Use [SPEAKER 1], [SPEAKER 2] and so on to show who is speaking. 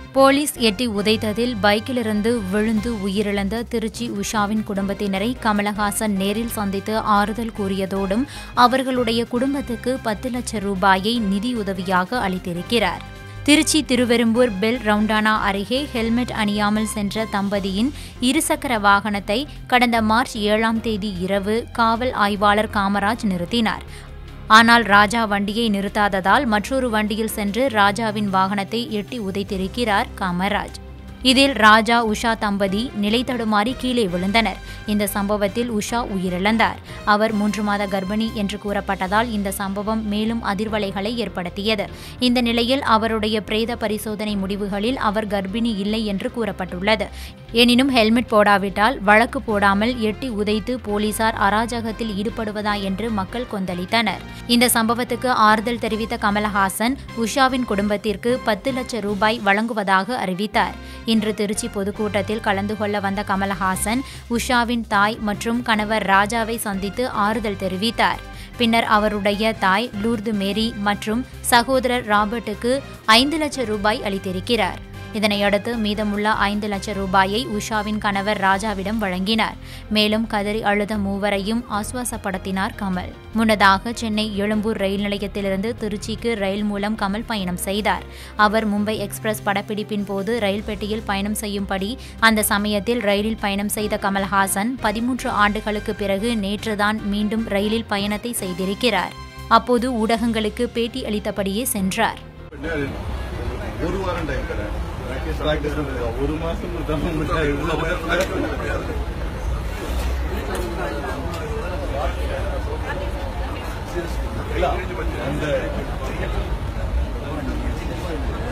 [SPEAKER 1] police எட்டி உதைத்ததில் பைக்கிலிருந்து விழுந்து உயிரிழந்த திருச்சி உஷாவின் குடும்பத்தினரை கமலஹாசன் நேரில் சந்தித்து ஆறுதல் கூறியதோடும் அவர்களுடைய குடும்பத்துக்கு பத்து லட்சம் ரூபாயை நிதியுதவியாக அளித்திருக்கிறார் திருச்சி திருவெரும்பூர் பெல் ரவுண்டானா அருகே ஹெல்மெட் அணியாமல் சென்ற தம்பதியின் இருசக்கர வாகனத்தை கடந்த மார்ச் ஏழாம் தேதி இரவு காவல் ஆய்வாளர் காமராஜ் நிறுத்தினார் ஆனால் ராஜா வண்டியை நிறுத்தாததால் மற்றொரு வண்டியில் சென்று ராஜாவின் வாகனத்தை எட்டி உதைத்திருக்கிறார் காமராஜ் இதில் ராஜா உஷா தம்பதி நிலை தடுமாறி கீழே விழுந்தனர் இந்த சம்பவத்தில் உஷா உயிரிழந்தார் அவர் மூன்று மாத கர்ப்பிணி என்று கூறப்பட்டதால் இந்த சம்பவம் மேலும் அதிர்வலைகளை ஏற்படுத்தியது இந்த நிலையில் அவருடைய பிரேத பரிசோதனை முடிவுகளில் அவர் கர்ப்பிணி இல்லை என்று கூறப்பட்டுள்ளது எனினும் ஹெல்மெட் போடாவிட்டால் வழக்கு போடாமல் எட்டி உதைத்து போலீசார் அராஜகத்தில் ஈடுபடுவதா என்று மக்கள் கொந்தளித்தனர் இந்த சம்பவத்துக்கு ஆறுதல் தெரிவித்த கமலஹாசன் உஷாவின் குடும்பத்திற்கு பத்து லட்சம் ரூபாய் வழங்குவதாக அறிவித்தார் இன்று திருச்சி பொதுக்கூட்டத்தில் கலந்து கொள்ள வந்த கமலஹாசன் உஷாவின் தாய் மற்றும் கணவர் ராஜாவை சந்தித்து ஆறுதல் தெரிவித்தார் பின்னர் அவருடைய தாய் லூர்து மேரி மற்றும் சகோதரர் ராபர்ட்டுக்கு ஐந்து லட்சம் ரூபாய் அளித்திருக்கிறார் இதனையடுத்து மீதமுள்ள ஐந்து லட்சம் ரூபாயை உஷாவின் கணவர் ராஜாவிடம் வழங்கினார் மேலும் கதறி அழுத மூவரையும் ஆசுவாசப்படுத்தினார் கமல் முன்னதாக சென்னை எழும்பூர் ரயில் நிலையத்திலிருந்து திருச்சிக்கு ரயில் மூலம் கமல் பயணம் செய்தார் அவர் மும்பை எக்ஸ்பிரஸ் படப்பிடிப்பின் போது ரயில் பெட்டியில் பயணம் செய்யும்படி அந்த சமயத்தில் ரயிலில் பயணம் செய்த கமல்ஹாசன் பதிமூன்று ஆண்டுகளுக்கு பிறகு நேற்றுதான் மீண்டும் ரயிலில் பயணத்தை செய்திருக்கிறார் அப்போது ஊடகங்களுக்கு பேட்டி அளித்தபடியே சென்றார்
[SPEAKER 2] ஒரு வாரம் டைம் தரேன் ப்ராக்டிஸ் பண்ணுங்க ஒரு மாசம் கொடுத்தாம உங்களுக்கு இவ்வளவு இல்ல அந்த